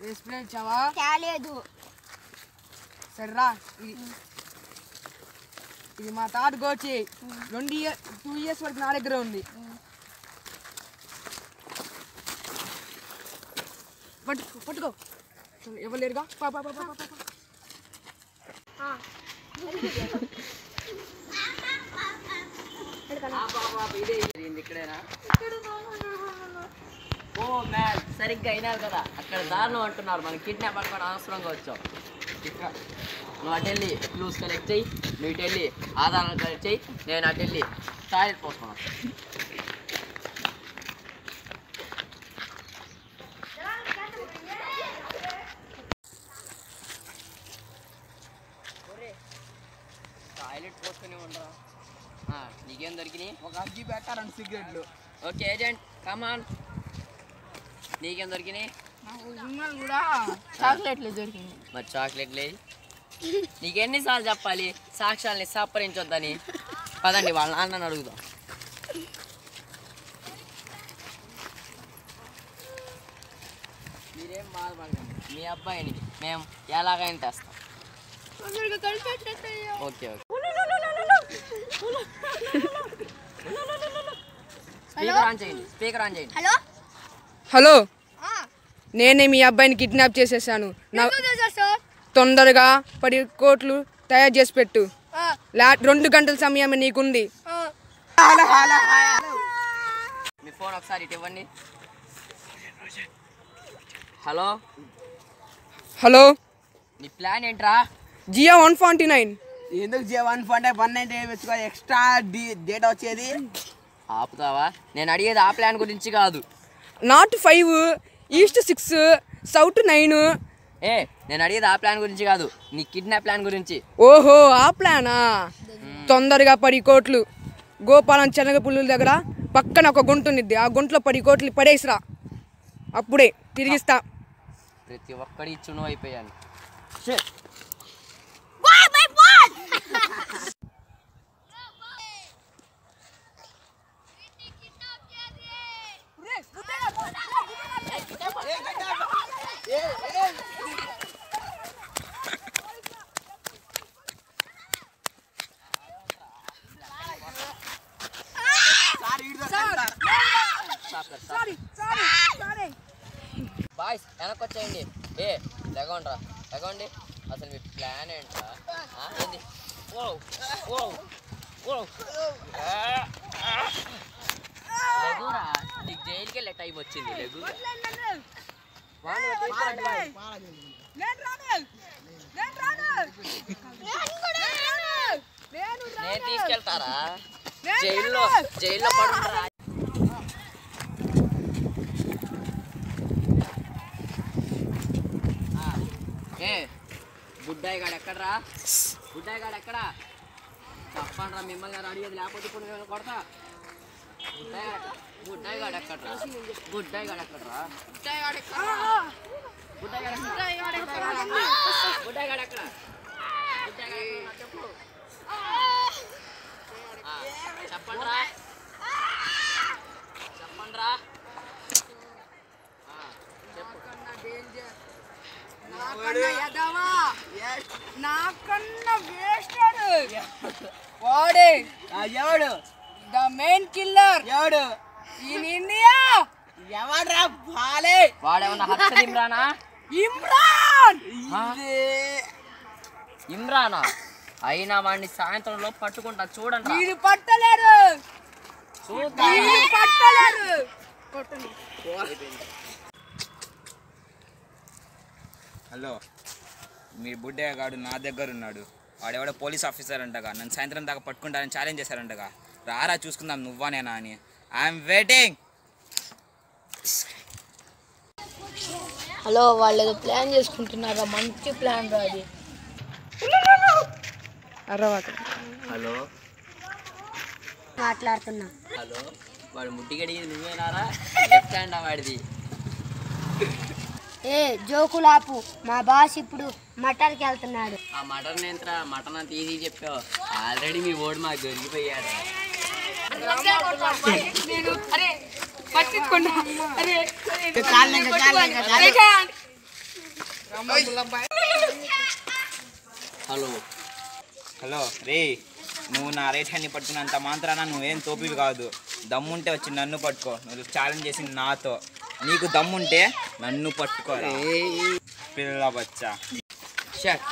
Display ఇచ్చావా తేలేదు సరేరా ఇది ఇది మా తాత గోచి రెండు ఇయర్ టూ ఇయర్స్ వరకు నా దగ్గర ఉంది పట్టుకో పట్టుకో చలో, ఎవరు లేరుగా పా పా పా పా పా, పా ఇక్కడేనా ఓ మ్యాన్ సరిగ్గా అయినారు కదా అక్కడ దారుణం అంటున్నారు మనం కిడ్నాప్ అనుకోవడం అవసరంగా వచ్చాం ఇక్కడ నువ్వు అటు వెళ్ళి క్లూస్ కలెక్ట్ చెయ్యి నువ్వు ఇటు వెళ్ళి ఆధారాలు కలెక్ట్ చెయ్యి నేను అటు వెళ్ళి టాయిలెట్ పోసుకున్నాను టాయిలెట్ పోసుకుని ఉండరా ఆ, నీకేం దొరికినాయి ఒక అగ్గి పెట్ట రెండు సిగరెట్లు ఓకే ఏజెంట్ కమాన్ నీకేం దొరికినాయి సినిమాలు కూడా చాక్లెట్లు దొరికింది మరి చాక్లెట్ లేదు నీకెన్నిసార్లు చెప్పాలి సాక్ష్యాల్ని సప్పరించొద్దని పదండి వాళ్ళ నాన్నని అడుగుదాం మీరేం బాధపడకండి మీ అబ్బాయిని మేము ఎలాగైనా తెస్తాం ఓకే ఓకే స్పీకర్ ఆన్ చేయండి స్పీకర్ ఆన్ చేయండి హలో హలో నేనే మీ అబ్బాయిని కిడ్నాప్ చేసేసాను నా తొందరగా పది కోట్లు తయారు చేసి పెట్టు లా రెండు గంటల సమయం నీకుంది మీ ఫోన్ ఒకసారి ఇటు ఇవ్వండి హలో హలో నీ ప్లాన్ ఏంట్రా జియో వన్ ఫార్టీ నైన్ ఎందుకు J one forty one ninety పెంచుకో ఎక్స్ట్రా డేటా వచ్చేది ఆపుతావా నేను అడిగేది ఆ ప్లాన్ గురించి కాదు north five east six south nine ఏ నేను అడిగేది ఆ ప్లాన్ గురించి కాదు నీ కిడ్నాప్ ప్లాన్ గురించి ఓహో ఆ ప్లానా తొందరగా పది కోట్లు గోపాలం శనగ పుల్లుల దగ్గర పక్కన ఒక గుంట ఉంది ఆ గుంటలో పది కోట్లు పడేసిరా అప్పుడే తిరిగిస్తా ప్రతి ఒక్కడి చును అయిపోయాను బాయ్స్ వెనక్కి వచ్చేయండి ఏ లెగండ్రా లెగండి అసలు మీ ప్లాన్ ఏంట్రా ఆ, ఏంది ఓ ఓ ఓ లెగురా నీకు జైలుకి వెళ్ళే టైం వచ్చింది లెగు వాడిని తీసుకురండి. నేను తీసుకెళ్తారా జైల్లో జైల్లో పడుంటారా ఆ, ఏ గుడ్డాయి గాడు ఎక్కడరా గుడ్డాయి గాడు ఎక్కడా చెప్పండి రా మిమ్మల్ని నేను అడిగేది లేకపోతే ఇప్పుడు నేను కొడతా గుడ్డాయి గాడు గుడ్డాయి గాడు ఎక్కడరా గుడ్డాయి గాడు ఎక్కడరా గుడ్డాయి గాడు ఎక్కడ గుడ్డాయి గాడు ఎక్కడ గుడ్డాయి గాడు ఎక్కడ గుడ్డాయి గాడు ఎక్కడ నాకు చెప్పు ఆ, చెప్పండి రా చెప్పండి రా ఆ, చెప్పు నాకన్నా ఎదవా నాకన్నా వేస్టాడు వాడే ఎవడు ద మెయిన్ కిల్లర్ ఎవడు ఇన్ ఇండియా ఎవడ్రా బాలే వాడేమన్నా హర్షద్ ఇమ్రానా ఇమ్రాన్ ఇమ్రానా అయినా వాడిని సాయంత్రంలో పట్టుకుంటా చూడండి రా. వీడు పట్టలేరు చూద్దాం వీడు పట్టలేరు హలో మీ బుడ్డే గాడు నా దగ్గర ఉన్నాడు వాడెవడో పోలీస్ ఆఫీసర్ అంటగా నన్ను సాయంత్రం దాకా పట్టుకుంటానని ఛాలెంజ్ చేశారంటగా రారా చూసుకుందాం నువ్వా నేనా అని ఐఎమ్ వెయిటింగ్ హలో వాళ్ళు ఏదో ప్లాన్ చేసుకుంటున్నారా మంచి ప్లాన్ రా అది అరవాత హలో మాట్లాడుతున్నా హలో వాడు ముట్టిగడిగేది నువ్వేనారా లెఫ్ట్ హ్యాండ్ వాడిది ఏ జోకులాపు మా బాస్ ఇప్పుడు మటర్కి వెళ్తున్నాడు ఆ మటన్ ఏంట్రా మటన్ అంత ఈజీ చెప్పావు ఆల్రెడీ మీ ఓడి మాకు దొరికిపోయాడు నేను అరే పట్టించుకున్నా అరే చాలు ఇంకా, చాలు ఇంకా, చాలు. హలో హలో రే నువ్వు నా రైట్ హ్యాండ్ని పట్టుకున్నంత మాత్రాన నువ్వేం తోపివి కాదు దమ్ముంటే వచ్చి నన్ను పట్టుకో నువ్వు ఛాలెంజ్ చేసింది నాతో నీకు దమ్ముంటే నన్ను పట్టుకో పిల్ల బచ్చా షట్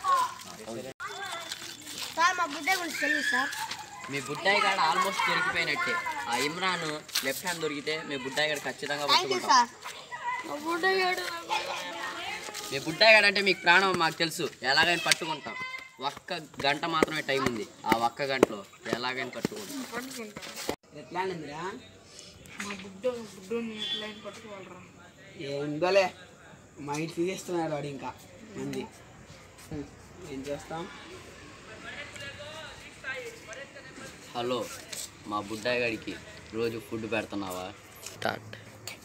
సార్ మా బుడ్డ గురించి తెలియదు సార్ మీ బుడ్డాయి గాడు ఆల్మోస్ట్ దొరికిపోయినట్టే ఆ ఇమ్రాన్ లెఫ్ట్ హ్యాండ్ దొరికితే మీ బుడ్డాయి గాడు ఖచ్చితంగా థ్యాంక్ యూ పట్టుకుంటాం సార్ మా బుడ్డ మీ బుడ్డాయి గాడు అంటే మీకు ప్రాణం మాకు తెలుసు ఎలాగైనా పట్టుకుంటాం ఒక్క గంట మాత్రమే టైం ఉంది ఆ ఒక్క గంటలో ఎలాగైనా పట్టుకుంటాం ప్లాన్ ఏందిరా మా బుడ్డ బుడ్డోని ఎట్లా పట్టుకోవాలరా ఏందోలే మైండ్ తీసేస్తున్నాడు వాడు ఇంకా మంది ఏం చేస్తాం హలో మా బుడ్డాయి గాడికి రోజు ఫుడ్ పెడుతున్నావా స్టార్ట్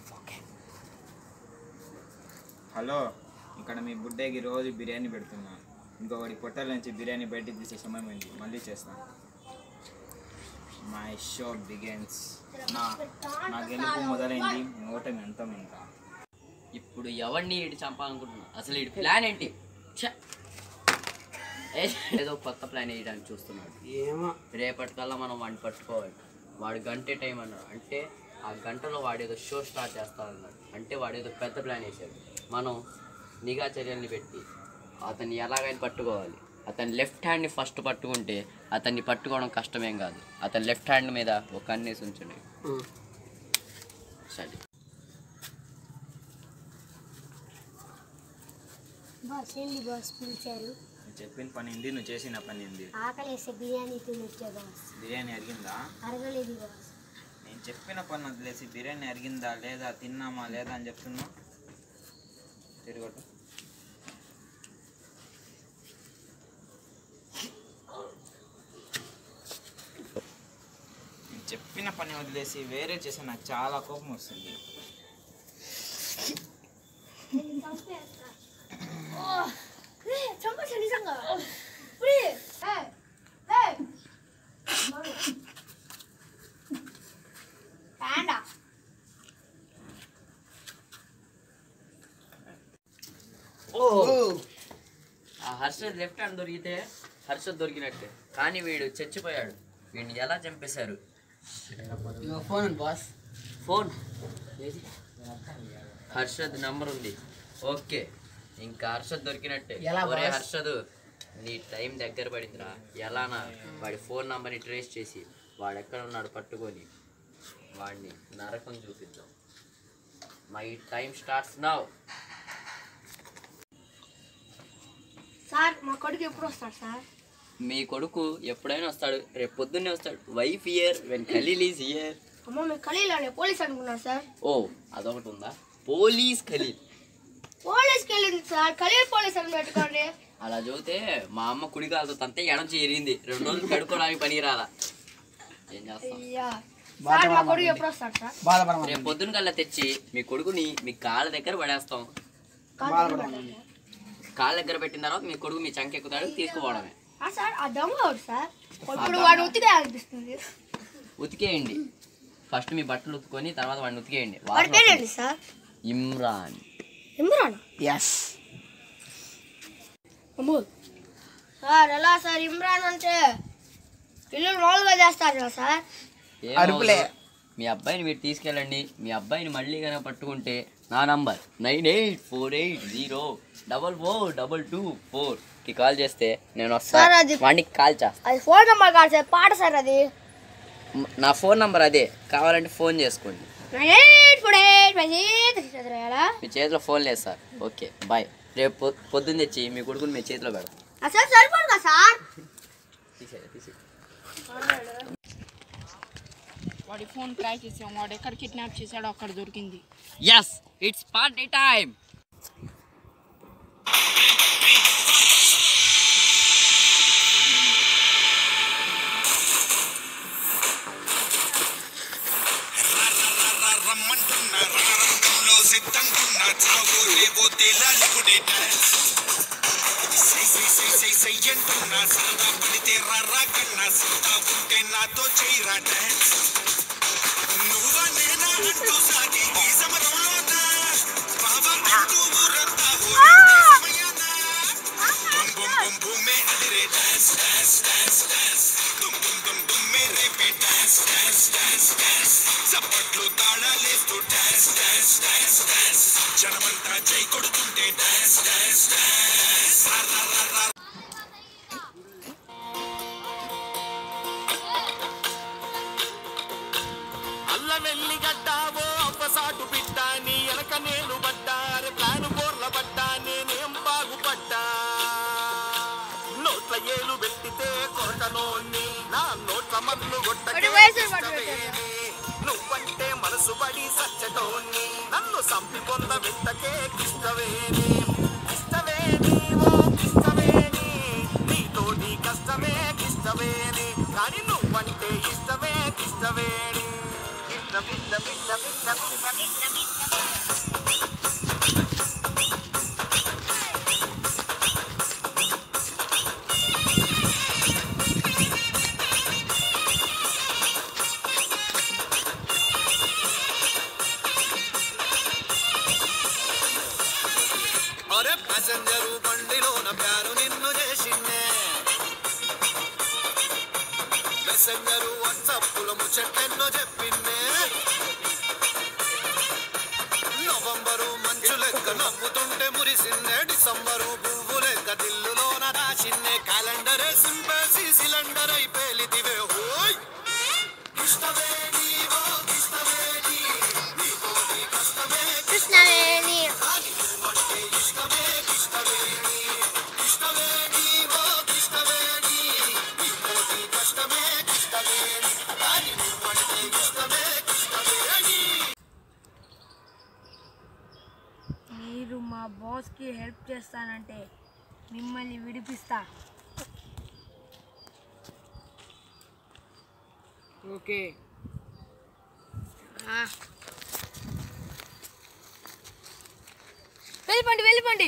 హలో ఇక్కడ మీ బుడ్డేకి రోజు బిర్యానీ పెడుతున్నా ఇంకొకటి పొట్టల నుంచి బిర్యానీ బయటికి తీసే సమయం అయింది మళ్ళీ చేస్తాను మై షో బిగెన్స్ నా నా గెలుపు మొదలైంది ఓటమి అంతం ఇంకా ఇప్పుడు ఎవరిని ఇటు చంపాలనుకుంటున్నా అసలు ఇటు ప్లాన్ ఏంటి ఛ! ఏ- ఏదో కొత్త ప్లాన్ వేయడానికి చూస్తున్నాడు ఏమో రేపటికల్లా మనం వాడిని పట్టుకోవాలి వాడు గంటే టైం అన్నాడు అంటే ఆ గంటలో వాడు ఏదో షో స్టార్ట్ చేస్తానన్నాడు అంటే వాడు ఏదో పెద్ద ప్లాన్ వేసాడు మనం నిఘా చర్యల్ని పెట్టి అతన్ని ఎలాగైనా పట్టుకోవాలి అతని లెఫ్ట్ హ్యాండ్ని ఫస్ట్ పట్టుకుంటే అతన్ని పట్టుకోవడం కష్టమేం కాదు అతని లెఫ్ట్ హ్యాండ్ మీద ఒక కన్నేసి ఉంచండి సరే బాస్ ఏంటి బాస్ పిలిచారు నేను చెప్పిన పని ఏంది నువ్వు చేసిన పని ఏంది ఆకలేసే బిర్యానీ తినొచ్చా బాస్ బిర్యానీ అరిగిందా అరగలేదు బాస్ నేను చెప్పిన పని వదిలేసి బిర్యానీ అరిగిందా లేదా తిన్నామా లేదా అని చెప్తున్నావు తిరగట్టు నేను చెప్పిన పని వదిలేసి వేరే చేస్తే నాకు చాలా కోపం వస్తుంది చంపేసా నిజంగా ఓ ఆ హర్షద్ లెఫ్ట్ హ్యాండ్ దొరికితే హర్షద్ దొరికినట్టే కానీ వీడు చచ్చిపోయాడు వీడిని ఎలా చంపేశారు ఇగో ఫోన్ ఉంది బాస్ ఫోన్ ఏది హర్షద్ నంబర్ ఉంది ఓకే ఇంకా హర్షద్ దొరికినట్టే ఎలా ఒరే బాస్? హర్షద్ నీ టైం దగ్గర పడిందిరా ఎలానా వాడి ఫోన్ నంబర్ని ట్రేస్ చేసి వాడు ఎక్కడ ఉన్నాడు పట్టుకొని వాడిని నరకం చూపిద్దాం my time starts now sir మా కొడుకు ఎప్పుడు వస్తాడు సార్ మీ కొడుకు ఎప్పుడైనా వస్తాడు రేపు పొద్దున్నే వస్తాడు wife here when Khalil is here అమ్మ మీ ఖలీల్ పోలీస్ అనుకున్నారు సార్ ఓ అదొకటి ఉందా పోలీస్ ఖలీల్ పోలీస్కి వెళ్ళింది సార్ ఖలీల్ పోలీస్ అని పెట్టుకోండి అలా చూస్తే మా అమ్మ కుడి కాలుతో తంతే ఎడం చేరింది రెండు రోజులు కడుక్కోవడానికి పనికి రాలా ఏం చేస్తాం అయ్యా సార్ మా కొడుకు ఎప్పుడు వస్తాడు సార్ బాధపడమా రేపు పొద్దున కల్లా తెచ్చి మీ కొడుకుని మీ కాళ్ళ దగ్గర పడేస్తాం కాళ్ళ దగ్గర పెట్టిన తర్వాత మీ కొడుకు మీ చంక ఎక్కుతాడు తీసుకుపోవడమే ఆ సార్ ఆ దొంగ ఎవరు సార్ ఇప్పుడు వాడు ఉతిగా అనిపిస్తుంది ఉతికేయండి ఫస్ట్ మీ బట్టలు ఉతుకొని తర్వాత వాడిని ఉతికేయండి వాడి వాసన పేరు వస్తుంది. ఏంటి సార్ ఇమ్రాన్ ఇమ్రాన్ ఎస్ అమ్మో సార్ ఎలా సార్ ఇమ్రాన్ అంటే ఇల్లు మామూలుగా చేస్తారు కదా సార్ ఏం అరుపులే. అవసరం. మీ అబ్బాయిని మీరు తీసుకెళ్ళండి మీ అబ్బాయిని మళ్ళీ కనుక పట్టుకుంటే నా number nine eight four eight zero double four double two four కి కాల్ చేస్తే నేను సార్, వస్తాను అది- వాడికి కాల్ చేస్తా అది ఫోన్ నెంబర్ కాదు సార్ పాట సార్ అది మ్, నా ఫోన్ నంబర్ అదే కావాలంటే ఫోన్ చేసుకోండి nine eight four eight five six చదివేయాలా మీ చేతిలో ఫోన్ లేదు సార్ ఓకే బాయ్ రేపు పొ- పొద్దున్న తెచ్చి మీ కొడుకుని మీ చేతిలో పెడతాం సార్ సరిపోదు కదా సార్ తీసేయి తీసేయి వాడి ఫోన్ ట్రాక్ చేసాం వాడు ఎక్కడ కిడ్నాప్ చేశాడో అక్కడ దొరికింది ఎస్ ఇట్స్ పార్టీ టైం రమ్మంటున్నా రంగంలో సిద్ధంగున్నా చావు రేవో తేలాలి డాన్స్ సై సై సై సై సై అంటున్నా సరదా పడితే రర్రా కన్నా సరదా ఉంటే నాతో చేయరా డాన్స్ నువ్వా నేనా అంటూ సాగి ఈ సమరంలో బాబా అంటూ ఊరంతా ఊరేగే చప్పట్లు తాళాలేస్తూ డాన్స్ డాన్స్ డాన్స్ డాన్స్ జనమంతా జై కొడుతుంటే డాన్స్ డాన్స్ డాన్స్ అల్ల వెల్లి గడ్డావో అవ్వసాటు బిడ్డా నీ ఎనక నేను పడ్డారు ప్లాను బోర్ల పడ్డా నేనేం బాగుపడ్డా నోట్ల ఏలు పెట్టితే కొట్టనోన్ని నా నోట్ల మన్ను ఒకటి వయసు పట్టు కొట్టకేని నువ్వంటే మనసు పడి సచ్చటోన్ని నన్ను సంపి పొంద వింతకే కిష్టవేని కిష్టవేని ఓ కిష్టవేని నీతో నీ కష్టమే కిష్టవేని కానీ నువ్వంటే ఇష్టమే కిష్టవేని ఇష్టం ఇష్టం ఇష్టం ఇష్టం ఇష్టం ఇష్టం ఇష్టం అరే ప్యాసింజరు బండిలోన ప్యారు నిన్ను చేసిందే మెసెంజరు వాట్సాప్లో ముచ్చట్టెన్నో చెప్పిందే నవంబరు మంచు లెక్క నవ్వుతుంటే మురిసిందే డిసెంబరు పువ్వు లెక్క దిల్లులోన రాసిందే క్యాలెండరే సింపేసి సిలిండర్ అయి పేలిదివే హోయ్ ఇష్టమే నీవో ఇష్టమే నీ నీతో నీ కష్టమే కృష్ణవేణి ఇష్టమే ఇష్టమేని ఇష్టమేని ఓ ఇష్టమేని నీకోటి కష్టమే ఇష్టమేని కానీ నువ్వంటే ఇష్టమే ఇష్టమేని మీరు మా బాస్కి హెల్ప్ చేస్తానంటే మిమ్మల్ని విడిపిస్తా ఓకే వెళ్ళిపోండి వెళ్ళిపోండి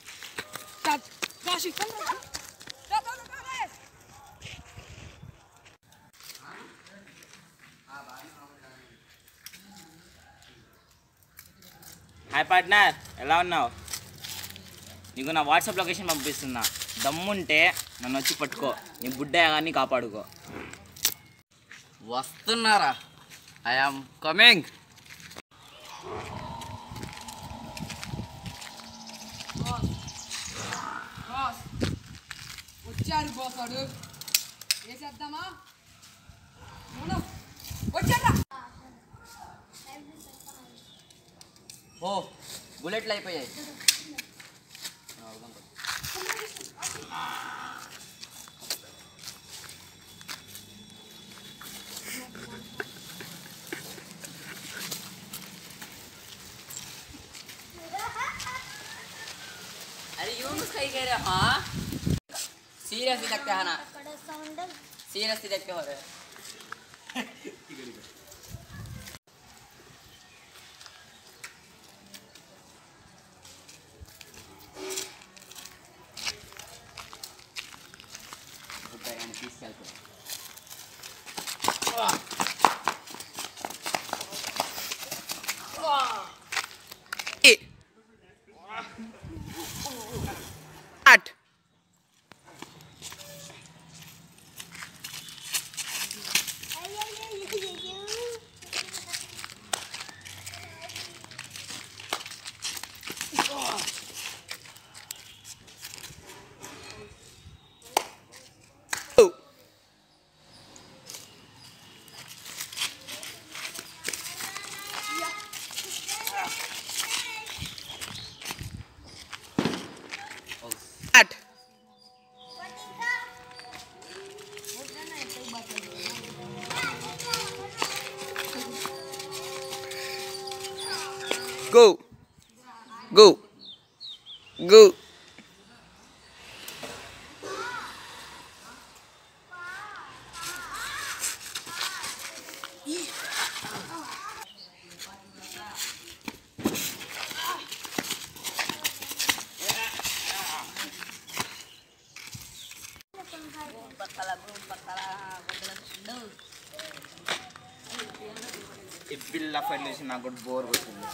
హాయ్ పార్ట్నర్ ఎలా ఉన్నావు నీకు నా వాట్సాప్ లొకేషన్ పంపిస్తున్నా దమ్ముంటే నన్ను వచ్చి పట్టుకో నీ బుడ్డయ్య గారిని కాపాడుకో వస్తున్నారా ఐ ఆమ్ కమింగ్ బాస్ వచ్చారు బాస్ వాడు వేసేద్దామా అవును. వచ్చాడ్రా ఓ బుల్లెట్లు అయిపోయాయి अरे यूं मुझे कह रहे हाँ सीरियसली देखते हैं ना सीरियसली देखते हो रहे తీసుకెళ్తాం Cut. Cut. Go. Go. Go. ఈ బిల్ల ఫైల్ చూసి నాకు కూడా బోర్ కొట్టింది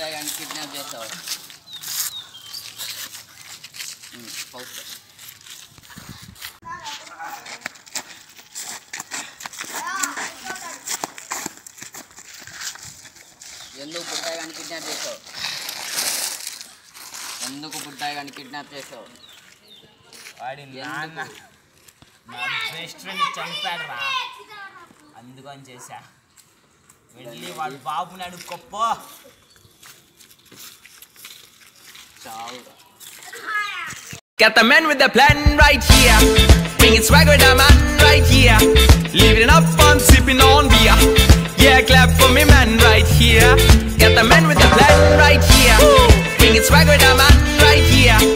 బుడ్డాయి కానీ కిడ్నాప్ చేసావు ఉమ్, పౌస్. ఎందుకు బుడ్డాయి కానీ కిడ్నాప్ చేసావు ఎందుకు బుడ్డాయి కానీ కిడ్నాప్ చేసావు వాడి నాన్న నా బెస్ట్ ఫ్రెండ్ చంపాడు రా అందుకని చేశా వెళ్ళి వాడు బాబుని అడుక్కొప్పో చావురా Got the man with the plan right here. Bringing swag with the man right here. Living up on sipping on beer. Yeah, clap for me, man, right here. Got the man with the plan right here. Bringing swag with the man right here.